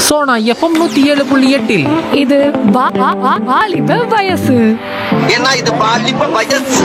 Sona FM நூத்தி ஏழு புள்ளி எட்டில் இது வா- வா- வா- வாலிப வயசு ஏன்னா இது பாலிப்ப வயசு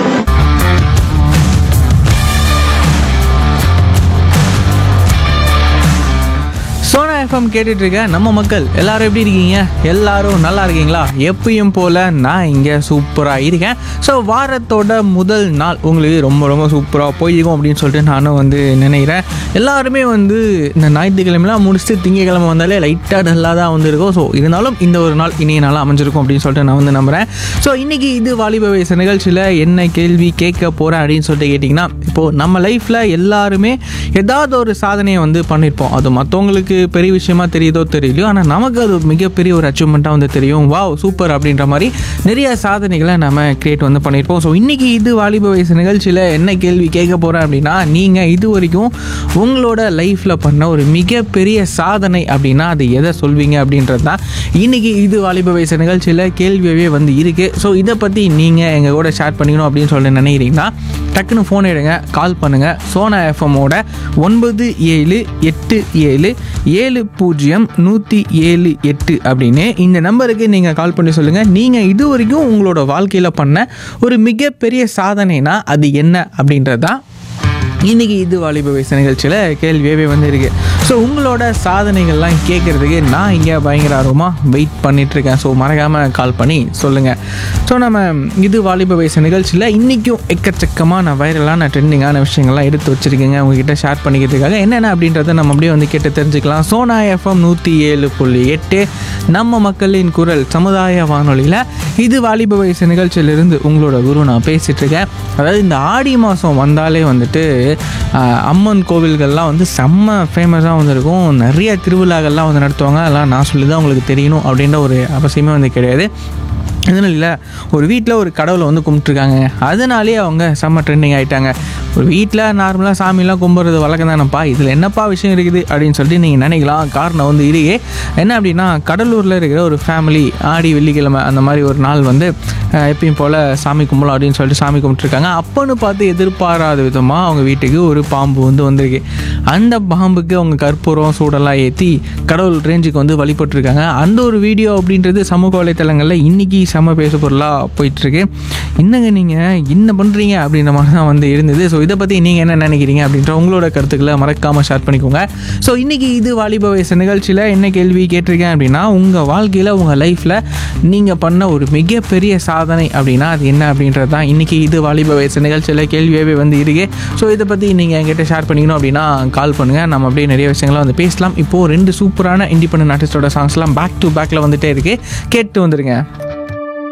சோனா எஃப்எம் கேட்டுட்டு இருக்க நம்ம மக்கள் எல்லாரும் எப்படி இருக்கீங்க எல்லாரும் நல்லா இருக்கீங்களா எப்பயும் போல நான் இங்கே சூப்பராக இருக்கேன் ஸோ வாரத்தோட முதல் நாள் உங்களுக்கு ரொம்ப ரொம்ப சூப்பராக போயிருக்கும் அப்படின்னு சொல்லிட்டு நானும் வந்து நினைக்கிறேன் எல்லாருமே வந்து இந்த ஞாயிற்றுக்கிழமைலாம் முடிச்சுட்டு திங்கக்கிழமை வந்தாலே லைட்டாக டல்லாக தான் வந்திருக்கும் ஸோ இருந்தாலும் இந்த ஒரு நாள் இனிய நாளாக அமைஞ்சிருக்கும் அப்படின்னு சொல்லிட்டு நான் வந்து நம்புகிறேன் ஸோ இன்றைக்கி இது வாலிப வயசு நிகழ்ச்சியில் என்ன கேள்வி கேட்க போகிறேன் அப்படின்னு சொல்லிட்டு கேட்டிங்கன்னா இப்போது நம்ம லைஃப்பில் எல்லாருமே ஏதாவது ஒரு சாதனையை வந்து பண்ணியிருப்போம் அது மற்றவங்களுக்கு பெரிய விஷயமா தெரியுதோ தெரியலையோ ஆனால் நமக்கு அது ஒரு மிகப்பெரிய ஒரு அச்சீவ்மெண்ட்டாக வந்து தெரியும் வாவ் சூப்பர் அப்படின்ற மாதிரி நிறைய சாதனைகளை நம்ம கிரியேட் வந்து பண்ணியிருப்போம் ஸோ இன்றைக்கி இது வாலிப வயசு நிகழ்ச்சியில் என்ன கேள்வி கேட்க போகிறேன் அப்படின்னா நீங்கள் இது வரைக்கும் உங்களோட லைஃப்பில் பண்ண ஒரு மிகப்பெரிய சாதனை அப்படின்னா அது எதை சொல்வீங்க அப்படின்றது தான் இன்றைக்கி இது வாலிப வயசு நிகழ்ச்சியில் கேள்வியாகவே வந்து இருக்குது ஸோ இதை பற்றி நீங்கள் எங்கள் கூட ஷேர் பண்ணிக்கணும் அப்படின்னு சொல்லிட்டு நினைக்கிறீங்கன்னா டக்குன்னு ஃபோன் எடுங்க கால் பண்ணுங்கள் சோனா எஃப்எம்மோட ஒன்பது ஏழு எட்டு ஏழு ஏழு பூஜ்ஜியம் நூற்றி ஏழு எட்டு அப்படின்னு இந்த நம்பருக்கு நீங்கள் கால் பண்ணி சொல்லுங்கள் நீங்கள் இது வரைக்கும் உங்களோட வாழ்க்கையில் பண்ண ஒரு மிகப்பெரிய சாதனைனா அது என்ன அப்படின்றது தான் இன்றைக்கி இது வாலிப வயசு நிகழ்ச்சியில் கேள்வியாகவே வந்து இருக்கு ஸோ உங்களோட சாதனைகள்லாம் கேட்குறதுக்கு நான் இங்கே பயங்கர ஆர்வமாக வெயிட் பண்ணிகிட்ருக்கேன் ஸோ மறக்காமல் கால் பண்ணி சொல்லுங்கள் ஸோ நம்ம இது வாலிப வயசு நிகழ்ச்சியில் இன்றைக்கும் எக்கச்சக்கமான வைரலான ட்ரெண்டிங்கான விஷயங்கள்லாம் எடுத்து வச்சுருக்கேங்க உங்ககிட்ட ஷேர் பண்ணிக்கிறதுக்காக என்னென்ன அப்படின்றத நம்ம அப்படியே வந்து கேட்டு தெரிஞ்சுக்கலாம் சோனா எஃப்எம் நூற்றி ஏழு புள்ளி எட்டு நம்ம மக்களின் குரல் சமுதாய வானொலியில் இது வாலிப வயசு நிகழ்ச்சியிலிருந்து உங்களோட குரு நான் பேசிகிட்டு இருக்கேன் அதாவது இந்த ஆடி மாதம் வந்தாலே வந்துட்டு ஆஹ், அம்மன் கோவில்கள்லாம் வந்து செம்ம ஃபேமஸாக வந்திருக்கும் நிறைய திருவிழாக்கள்லாம் வந்து நடத்துவாங்க அதெல்லாம் நான் சொல்லி தான் உங்களுக்கு தெரியணும் அப்படின்ற ஒரு அவசியமே வந்து கிடையாது இதனால இல்லை ஒரு வீட்டில் ஒரு கடவுளை வந்து கும்பிட்டுருக்காங்க அதனாலே அவங்க செம்ம ட்ரெண்டிங் ஆகிட்டாங்க ஒரு வீட்டில் நார்மலாக சாமிலாம் கும்பிட்றது வழக்கம் தானப்பா இதில் என்னப்பா விஷயம் இருக்குது அப்படின்னு சொல்லிட்டு நீங்கள் நினைக்கலாம் காரணம் வந்து இருக்கே என்ன அப்படின்னா கடலூரில் இருக்கிற ஒரு ஃபேமிலி ஆடி வெள்ளிக்கிழமை அந்த மாதிரி ஒரு நாள் வந்து அஹ், எப்பயும் போல் சாமி கும்பலாம் அப்படின்னு சொல்லிட்டு சாமி கும்பிட்டுருக்காங்க அப்போன்னு பார்த்து எதிர்பாராத விதமாக அவங்க வீட்டுக்கு ஒரு பாம்பு வந்து வந்திருக்கு அந்த பாம்புக்கு அவங்க கற்பூரம் சூடெல்லாம் ஏற்றி கடவுள் ரேஞ்சுக்கு வந்து வழிபட்டிருக்காங்க அந்த ஒரு வீடியோ அப்படின்றது சமூக வலைத்தளங்களில் இன்றைக்கி செம பேசு பொருளாக போயிட்டுருக்கு என்னங்க நீங்கள் என்ன பண்ணுறீங்க அப்படின்ற மாதிரி தான் வந்து இருந்தது ஸோ இதை பற்றி நீங்கள் என்ன நினைக்கிறீங்க அப்படின்ற உங்களோட கருத்துக்களை மறக்காமல் ஷேர் பண்ணிக்கோங்க ஸோ இன்றைக்கி இது வாலிப வயசு நிகழ்ச்சியில் என்ன கேள்வி கேட்டிருக்கேன் அப்படின்னா உங்கள் வாழ்க்கையில் உங்கள் லைஃப்பில் நீங்கள் பண்ண ஒரு மிகப்பெரிய சாதனை அப்படின்னா அது என்ன அப்படின்றது தான் இன்றைக்கி இது வாலிப வயசு நிகழ்ச்சியில் கேள்வியாகவே வந்து இருக்கு ஸோ இதை பற்றி நீங்கள் என்கிட்ட ஷேர் பண்ணிக்கணும் அப்படின்னா கால் பண்ணுங்கள் நம்ம அப்படியே நிறைய விஷயங்களை வந்து பேசலாம் இப்போது ரெண்டு சூப்பரான இண்டிபெண்டன்ட் ஆர்டிஸ்டோட சாங்ஸ்லாம் பேக் டு பேக்கில் வந்துட்டே இருக்கு கேட்டு வந்துருங்க